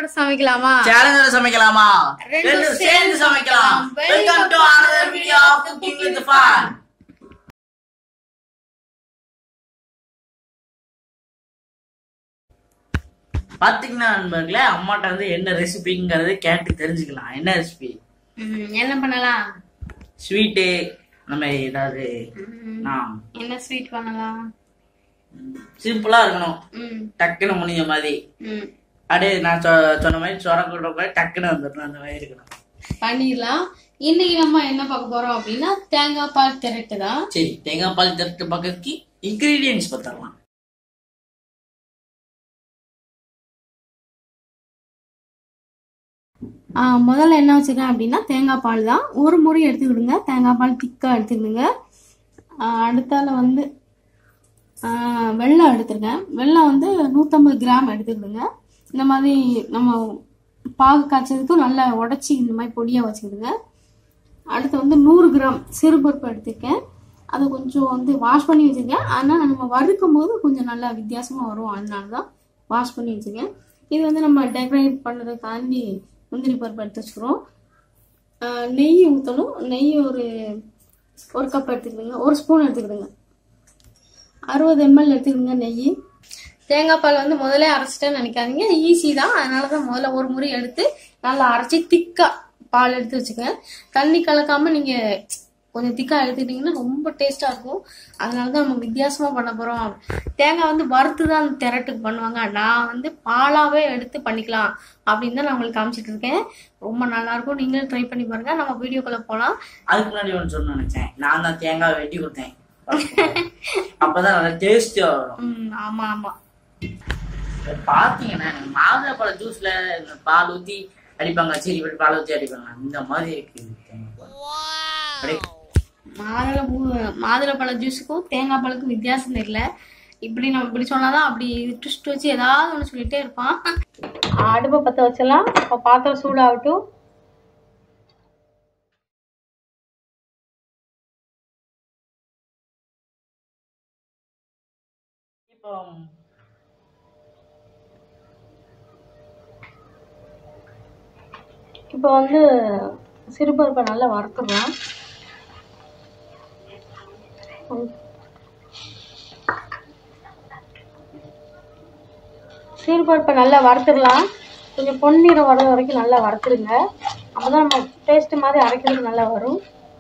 சமைக்கலாமா சேலஞ்சோட சமைக்கலாமா ரெண்டும் ரெண்டும் சேர்ந்து சேர்ந்து சமைக்கலாம் சமைக்கலாம். Welcome to another video of cooking with fun பாத்தீங்கன்னா நண்பர்களே அம்மாட்ட வந்து என்ன ரெசிபிங்கிறது கேட்டு தெரிஞ்சுக்கலாம் என்ன ரெசிபி ம், என்ன பண்ணலாம் ஸ்வீட்டு நம்ம ஏதாவது ம், நான் என்ன ஸ்வீட் பண்ணலாம் சிம்பிளா இருக்கணும் ம் டக்குன்னு முடிஞ்ச மாதிரி ம் அப்படியே நான் சொ- சொன்ன மாதிரி சொர கூட டக்குன்னு வந்துடணும் அந்த மாதிரி இருக்கணும் பண்ணிடலாம் இன்னைக்கு நம்ம என்ன பார்க்க போறோம் அப்படின்னா தேங்காய் பால் திரட்டு தான் சரி தேங்காய் பால் திரட்டு பக்கத்துக்கு இன்கிரீடியன்ஸ் பார்த்துடலாம் ஆ, முதல்ல என்ன வச்சுருக்கேன் அப்படின்னா தேங்காய் பால் தான் ஒரு முறை எடுத்துக்கிடுங்க தேங்காய் பால் திக்காக எடுத்துக்கிடுங்க ஆ, அடுத்தால வந்து ஆ, வெல்லம் எடுத்துருக்கேன் வெல்லம் வந்து நூற்றம்பது கிராம் எடுத்துக்கிடுங்க இந்த மாதிரி நம்ம பாகு காய்ச்சதுக்கு நல்லா உடச்சி இந்த மாதிரி பொடியாக வச்சுக்கிடுங்க அடுத்து வந்து நூறு கிராம் சிறுபருப்பு எடுத்திருக்கேன் அதை கொஞ்சம் வந்து வாஷ் பண்ணி வச்சுருக்கேன் ஆனால் நம்ம வறுக்கும் போது கொஞ்சம் நல்லா வித்தியாசமாக வரும் அதனால தான் வாஷ் பண்ணி வச்சுருக்கேன் இது வந்து நம்ம டெக்கரேட் பண்ணுறதுக்காண்டி முந்திரி பருப்பு எடுத்து வச்சுக்கிறோம் ஆஹ் நெய் ஊற்றணும் நெய் ஒரு ஒரு கப் எடுத்துக்கிடுங்க ஒரு ஸ்பூன் எடுத்துக்கிடுங்க அறுபது எம்எல் எடுத்துக்கிடுங்க நெய் தேங்காய் பால் வந்து முதல்ல அரைச்சிட்டேன்னு நினைக்காதீங்க ஈஸி தான் அதனால தான் முதல்ல ஒரு முறை எடுத்து நல்லா அரைச்சி திக்கா பால் எடுத்து வச்சுக்கேன் தண்ணி கலக்காம நீங்க கொஞ்சம் திக்கா எடுத்துக்கிட்டீங்கன்னா ரொம்ப டேஸ்டா இருக்கும் அதனால தான் நம்ம வித்தியாசமா பண்ண போறோம் தேங்காய் வந்து வறுத்து தான் அந்த திரட்டுக்கு பண்ணுவாங்க நான் வந்து பாலாவே எடுத்து பண்ணிக்கலாம் அப்படின்னு தான் நான் உங்களுக்கு காமிச்சிட்டு இருக்கேன் ரொம்ப நல்லா இருக்கும் நீங்களும் ட்ரை பண்ணி பாருங்க நம்ம வீடியோக்குள்ள போலாம் அதுக்கு முன்னாடி ஒன்று சொல்லணும்னு நினைச்சேன் நான் தான் தேங்காய் வெட்டி கொடுத்தேன் அப்பதான் நல்லா டேஸ்டியா வரும் ம், ஆமா ஆமா இப்ப பாத்தீங்கன்னா எனக்கு மாதுளப்பழ ஜூஸ்ல இந்த பால் ஊத்தி அடிப்பாங்க சரி இப்படி பால் ஊத்தி அடிப்பாங்க இந்த மாதிரி இருக்கு தேங்காய் பால். அப்படியே மாதுளை பூ மாதுளை ஜூஸுக்கும் தேங்காய் பாலுக்கும் வித்தியாசம் தெரியல இப்படி நம்ம இப்படி சொன்னாதான் அப்படி ட்விஸ்ட் வச்சு ஏதாவது ஒன்று சொல்லிட்டே இருப்பான் அடுப்பை பற்ற வச்சலாம் இப்போ பாத்திரம் சூடாகட்டும் இப்போ இப்போ வந்து சிறுபருப்பை நல்லா வறுத்துடலாம் சீர்பருப்பை நல்லா வறுத்துடலாம் கொஞ்சம் பொன்னிறம் வர வரைக்கும் நல்லா வறுத்துடுங்க அப்பதான் நம்ம டேஸ்ட் மாதிரி அரைக்கிறதுக்கு நல்லா வரும்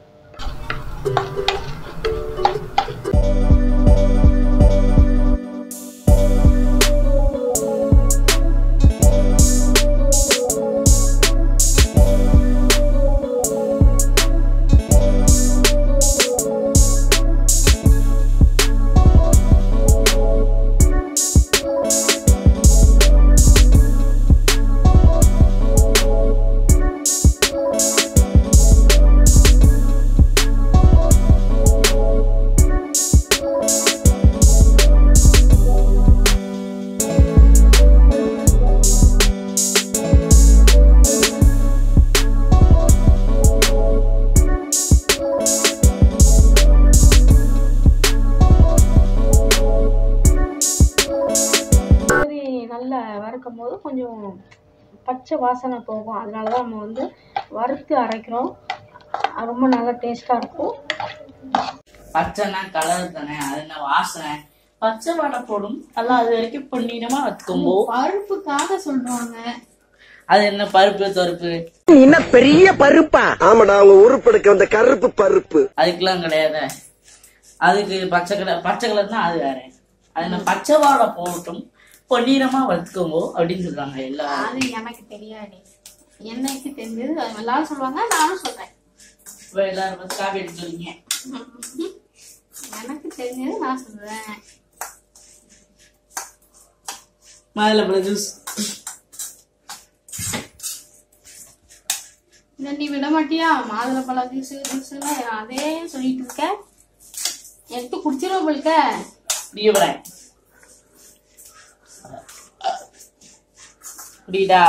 மாதிரி நல்லா வறுக்கும் போது கொஞ்சம் பச்சை வாசனை போகும் அதனால தான் நம்ம வந்து வறுத்து அரைக்கிறோம் அது ரொம்ப நல்லா டேஸ்டாக இருக்கும் பச்சைனா கலர் தானே அது என்ன வாசனை பச்சை வடை போடும் நல்லா அது வரைக்கும் பொன்னிறமா வச்சுக்கோம்போ பருப்புக்காக சொல்றாங்க அது என்ன பருப்பு பருப்பு என்ன பெரிய பருப்பா ஆமாடா அவங்க உருப்பெடுக்க வந்த கருப்பு பருப்பு அதுக்கெல்லாம் கிடையாது அதுக்கு பச்சை கலர் பச்சை கலர் தான் அது வேற அது என்ன பச்சை வாடை போகட்டும் பொன்னிறமா வச்சுக்கோங்க அப்படின்னு சொல்றாங்க எல்லாரும் அது எனக்கு தெரியாது என்னைக்கு தெரிஞ்சது அது எல்லாரும் சொல்லுவாங்க நானும் சொல்றேன் இப்ப எல்லாரும் வந்து காப்பி அடிச்சு சொல்லிங்க எனக்கு தெரிஞ்சது நான் சொல்றேன் மாதுளப்பழ ஜூஸ் இந்த நீ விட மாட்டியா மாதுளப்பழம் ஜூஸ் ஜூஸ் அதே சொல்லிட்டு இருக்க எடுத்து குடிச்சிருவ போலுக்க குடிக்க போறேன் குடிடா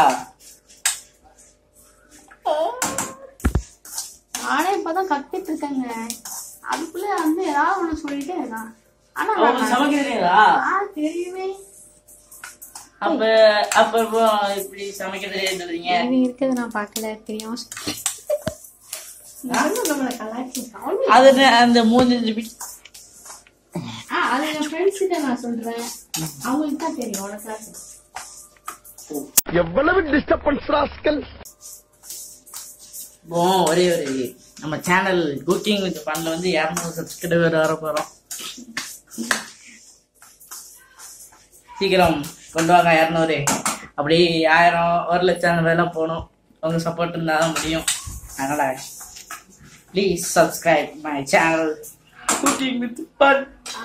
நானே இப்பதான் கத்துட்டு இருக்கேங்க அதுக்குள்ள வந்து ஏதாவது ஒண்ணு சொல்லிட்டே இருக்கான் ஆனா அவங்களுக்கு சமைக்க தெரியாதா ஆ தெரியுமே அப்ப அப்ப இப்போ இப்படி சமைக்க தெரியாது சொல்றீங்க இது இருக்குது நான் பார்க்கல தெரியும் நம்மளை கலாச்சி அது என்ன, அந்த மூஞ்சி திருப்பி ஆ அது என் ஃப்ரெண்ட்ஸ் கிட்ட நான் சொல்றேன் அவங்களுக்கு தான் தெரியும் உனக்கு எவ்வளவு டிஸ்டர்பன்ஸ் ராஸ்கல் இப்போ ஒரே ஒரு நம்ம சேனல் குக்கிங் வித் பண்ணல வந்து இரநூறு சப்ஸ்கிரைபர் வர போறோம் சீக்கிரம் கொண்டு வாங்க இரநூறு அப்படி ஆயிரம் ஒரு லட்சம் அந்த மாதிரிலாம் போகணும் உங்க சப்போர்ட் இருந்தால் தான் முடியும் அதனால please subscribe my channel cooking with fun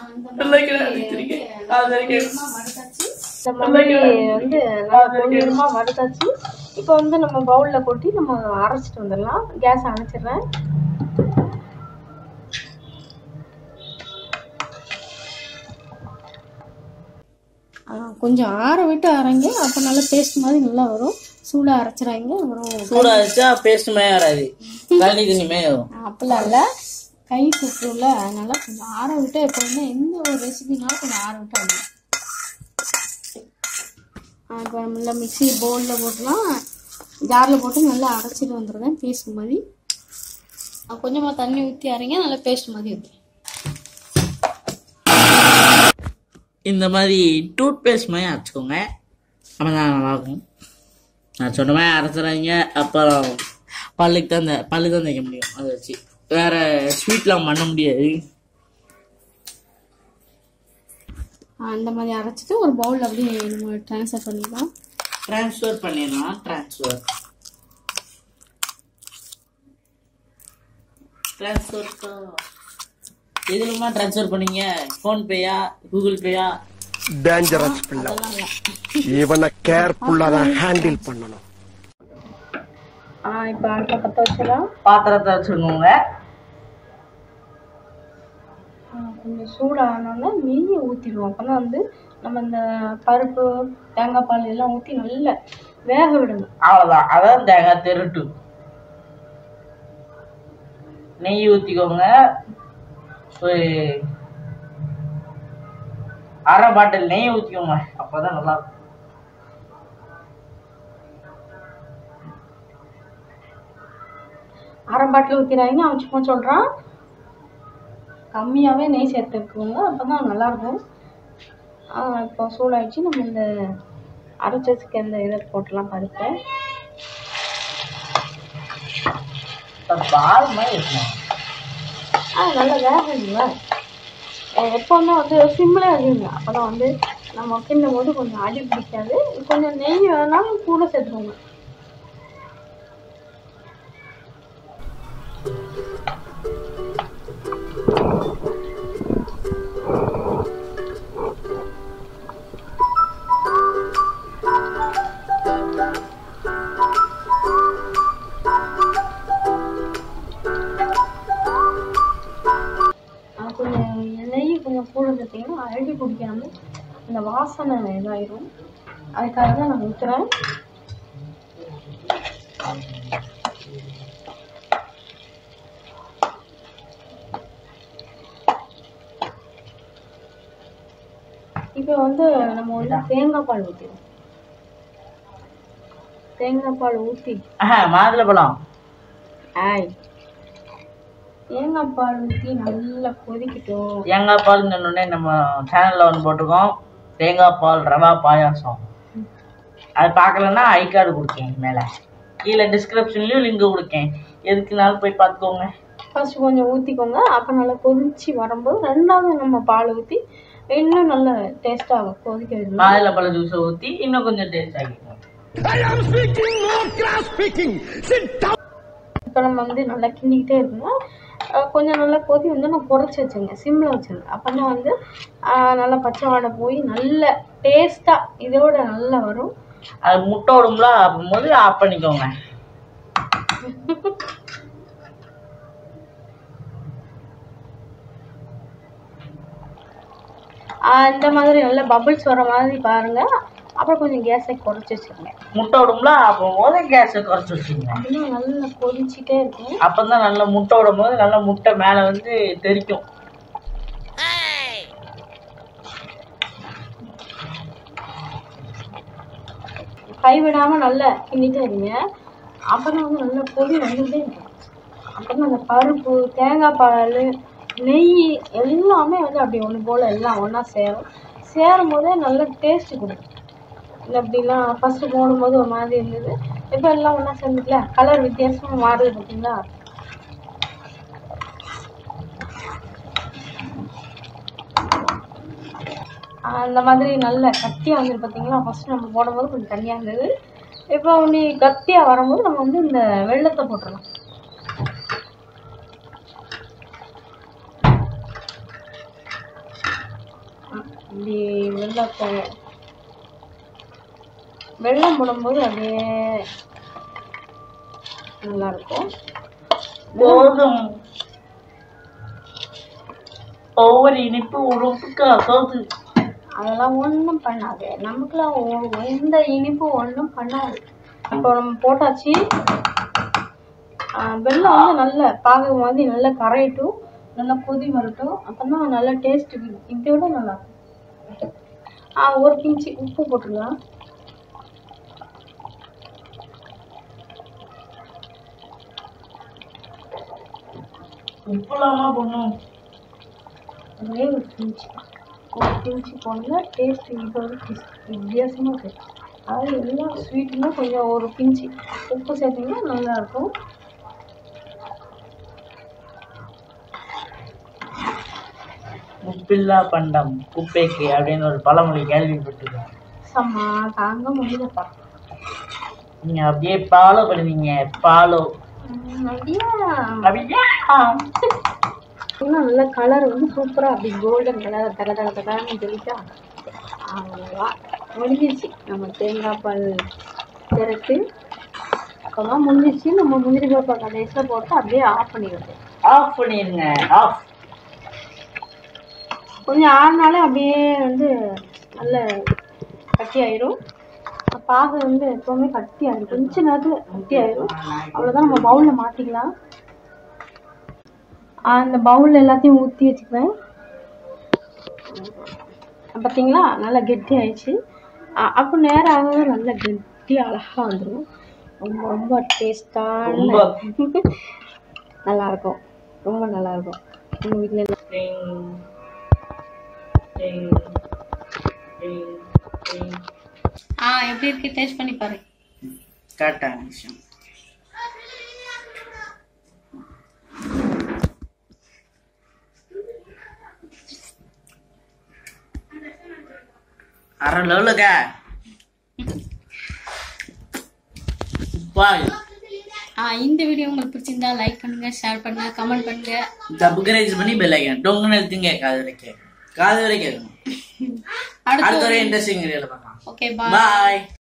இந்த மாதிரி வந்து நல்லா பொன்னிறமா வறுத்தாச்சு இப்போ வந்து நம்ம பவுல்ல கொட்டி நம்ம அரைச்சிட்டு வந்துடலாம் கேஸ் அணைச்சிடுறேன் ஆ, கொஞ்சம் ஆற விட்டு அரைங்க அப்போ நல்லா பேஸ்ட் மாதிரி நல்லா வரும் சூடாக அரைச்சிடாங்க அப்புறம் சூடா வச்சா பேஸ்ட் மே வராது கழனி தண்ணிமே வரும் அப்பெல்லாம் இல்லை கை சுற்றுல அதனால கொஞ்சம் ஆற விட்டு எப்போதுமே எந்த ஒரு ரெசிபினாலும் கொஞ்சம் ஆற விட்டு அரைங்க இப்போ நல்லா மிக்ஸி பவுலில் போட்டுலாம் ஜாரில் போட்டு நல்லா அரைச்சிட்டு வந்துடுவேன் பேஸ்ட் மாதிரி அஹ் கொஞ்சமா தண்ணி ஊற்றி அரைங்க நல்லா பேஸ்ட் மாதிரி வந்துடும் இந்த மாதிரி டூத் பேஸ்ட் மாதிரி அரைச்சிக்கோங்க அப்போ தான் நல்லாயிருக்கும் நான் சொன்ன மாதிரி அரைச்சிடாதீங்க அப்புறம் பல்லுக்கு தான் த- பல்லு தான் தைக்க முடியும் அதை வச்சு வேற ஸ்வீட்லாம் பண்ண முடியாது அந்த மாதிரி அரைச்சிட்டு ஒரு பவுல் அப்படியே நம்ம ட்ரான்ஸ்ஃபர் பண்ணிக்கலாம் ட்ரான்ஸ்ஃபர் பண்ணிடலாம் ட்ரான்ஸ்ஃபர் ட்ரான்ஸ்ஃபர் எதுலமா ட்ரான்ஸ்ஃபர் பண்ணீங்க ஃபோன்பேயா கூகுள் பேயா டேஞ்சரஸ் பிள்ளை இவனை கேர்ஃபுல்லா தான் ஹேண்டில் பண்ணணும் இப்போ அடுத்த பற்ற வச்சிடலாம் பாத்திரத்தை வச்சுக்கோங்க கொஞ்சம் சூடானோன்னா நெய்யை ஊற்றிடுவோம் அப்போ தான் வந்து நம்ம இந்த பருப்பு தேங்காய் பால் எல்லாம் ஊற்றி நல்லா வேக விடணும் அவ்வளோதான் அதான் தேங்காய் திருட்டு நெய் ஊற்றிக்கோங்க ஒரு அரை பாட்டில் நெய் ஊற்றிக்கோங்க அப்போதான் நல்லா இருக்கும் அரை பாட்டில் ஊற்றிடாதீங்க அவன் சும்மா சொல்கிறான் கம்மியாகவே நெய் சேர்த்துக்குவோங்க அப்போ தான் நல்லாயிருக்கும் இப்போ சூடாயிடுச்சு நம்ம இந்த அரைச்சி வச்சுக்க இந்த இதை போட்டுலாம் பருப்பை இப்ப பால் மாதிரி இருக்கணும் ஆ நல்லா வேகணுங்க எப்போவுமே வந்து சிம்மில் இருக்குங்க அப்போ தான் வந்து நம்ம கிண்டும் போது கொஞ்சம் அடி பிடிக்காது கொஞ்சம் நெய் வேணாலும் கூட சேர்த்துக்கோங்க ஆ, கொஞ்சம் நெய் கொஞ்சம் கூட சேர்த்திங்கன்னா அழுகி பிடிக்காம இந்த வாசனை இதாயிரும் அதுக்காக தான் நான் ஊற்றுறேன் இப்போ வந்து நம்ம வந்து தேங்காய் பால் ஊற்றிடுவோம் தேங்காய் பால் ஊற்றி ஆஹா மாதுளம்பழம் ஆய் தேங்காய் பால் ஊற்றி நல்லா கொதிக்கட்டும் தேங்காய் பால் சொன்னோடனே நம்ம சேனல்ல ஒன்று போட்டிருக்கோம் தேங்காய் பால் ரவா பாயாசம் அது பார்க்கலன்னா ஐ கார்டு கொடுக்கேன் மேலே கீழே டிஸ்கிரிப்ஷன்லயும் லிங்க் கொடுக்கேன் எதுக்குனாலும் போய் பார்த்துக்கோங்க ஃபர்ஸ்ட் கொஞ்சம் ஊற்றிக்கோங்க அப்போ நல்லா கொதிச்சு வரும்போது ரெண்டாவது நம்ம பால் ஊற்றி இன்னும் நல்ல டேஸ்ட்டாக கொதிக்க விடணும் மாதுளம்பழ ஜூஸை ஊற்றி இன்னும் கொஞ்சம் டேஸ்ட் ஆகிக்கும் இப்போ நம்ம வந்து நல்லா கிண்டிக்கிட்டே இருக்கணும் அஹ் கொஞ்சம் நல்லா கொதி வந்து நான் குறைச்சி வச்சுருங்க சிம்மில் வச்சுருங்க அப்போ தான் வந்து அஹ் நல்லா பச்சை வாடை போய் நல்ல டேஸ்ட்டாக இதோட நல்லா வரும் அது முட்டை விடும்ல அப்போது ஆஃப் பண்ணிக்கோங்க அஹ் இந்த மாதிரி நல்ல பபிள்ஸ் வர மாதிரி பாருங்கள் அப்புறம் கொஞ்சம் கேஸை குறைச்சி வச்சுருங்க முட்டை விடும்ல அப்போது கேஸை குறைச்சி வச்சுக்கோங்க இன்னும் நல்லா கொதிச்சிட்டே இருக்கும் அப்போ தான் நல்லா முட்டை விடும் போது நல்லா முட்டை மேலே வந்து தெரிக்கும் கைவிடாம நல்லா கிண்டிட்டே இருங்க அப்புறம் வந்து நல்லா கொதி வந்துட்டே இருக்கும் அப்புறம் அந்த பருப்பு தேங்காய் பால் நெய் எல்லாமே வந்து அப்படி ஒன்று போல் எல்லாம் ஒன்றா சேரும் சேரும் போதே நல்ல டேஸ்ட் கொடுக்கும் இல்லை அப்படிலாம் ஃபஸ்ட்டு போடும்போது ஒரு மாதிரி இருந்தது இப்போ எல்லாம் ஒன்றா சேர்ந்துக்கல கலர் வித்தியாசமாக மாறுது பார்த்தீங்களா அந்த மாதிரி நல்ல கட்டியாக வந்துரு பார்த்தீங்களா ஃபஸ்ட்டு நம்ம போடும்போது கொஞ்சம் தண்ணியாக இருந்தது இப்போ அப்படி கட்டியாக வரும்போது நம்ம வந்து இந்த வெள்ளத்தை போட்டுடலாம் இப்படி வெள்ளத்தை வெள்ளம் போடும்போது அப்படியே நல்லா இருக்கும் போதும் ஒவ்வொரு இனிப்பு உறுப்புக்கு அதாவது அதெல்லாம் ஒன்றும் பண்ணாது நமக்குலாம் ஒ- எந்த இனிப்பும் ஒன்றும் பண்ணாது இப்போ நம்ம போட்டாச்சு ஆ, வெல்லம் வந்து நல்ல பாகு மாதிரி நல்லா கரையட்டும் நல்லா கொதி வரட்டும் அப்போ தான் நல்லா டேஸ்ட் இதை விட நல்லா இருக்கும் ஆ ஒரு பிஞ்சு உப்பு போட்டுடலாம் உப்புலாமா பண்ணும் ஒரே ஒரு பிஞ்சு ஒரு பிஞ்சு போனால் டேஸ்ட் இதோட வித்தியாசமாக இருக்கும் அதாவது எல்லா ஸ்வீட்டுமே கொஞ்சம் ஒரு பிஞ்சு உப்பு சேர்த்திங்கன்னா நல்லாயிருக்கும் உப்பில்லா பண்டம் குப்பைக்கு அப்படின்னு ஒரு பழமொழி கேள்விப்பட்டிருக்கேன் சம்மா தாங்க முடியலப்பா நீங்க அப்படியே ஃபாலோ பண்ணுவீங்க ஃபாலோ உம், அப்படியா அப்படியா இன்னும் நல்ல கலர் வந்து சூப்பராக அப்படி கோல்டன் கலர் தர தர தரன்னு சொல்லிட்டா அவ்வளோதான் முடிஞ்சிச்சு நம்ம தேங்காய் பால் திறக்கு அப்போதான் முடிஞ்சிச்சு நம்ம முந்திரி பருப்பை கடைசியில் போட்டு அப்படியே ஆஃப் பண்ணிடுறது ஆஃப் பண்ணிருங்க ஆஃப் கொஞ்சம் ஆறினாலே அப்படியே வந்து நல்ல கட்டி ஆயிரும் பாகு வந்து எப்போவுமே கட்டி ஆயிரும் கொஞ்ச நேரத்தில் கட்டி ஆயிரும் அவ்வளோதான் நம்ம பவுலில் மாற்றிக்கலாம் அந்த பவுலில் எல்லாத்தையும் ஊற்றி வச்சுக்குவேன் பார்த்தீங்களா நல்லா கெட்டி ஆயிடுச்சு அ- அப்போ நேரம் ஆக நல்லா கெட்டி அழகாக வந்துடும் ரொம்ப ரொம்ப டேஸ்டான ரொம்ப. நல்லா இருக்கும் ரொம்ப நல்லா இருக்கும் உங்கள் வீட்டில் டிங், டிங், டிங், டிங். ஆ எப்படி இருக்கு டேஸ்ட் பண்ணி பாரு கரெக்டான விஷயம் அரை லெவலுக்கா பாய் ஆ இந்த வீடியோ உங்களுக்கு பிடிச்சிருந்தா லைக் பண்ணுங்க ஷேர் பண்ணுங்க கமெண்ட் பண்ணுங்க சப்ஸ்கிரைப் பண்ணி பெல் ஐக்கன் டொங்குன்னு எடுத்துங்க காது வரைக்கும் காது வரைக்கும் கேட்கணும் அடுத்து அடுத்த ஒரு இன்ட்ரெஸ்டிங் வீடியோல பார்க்கலாம் ஓகே பாய் பாய்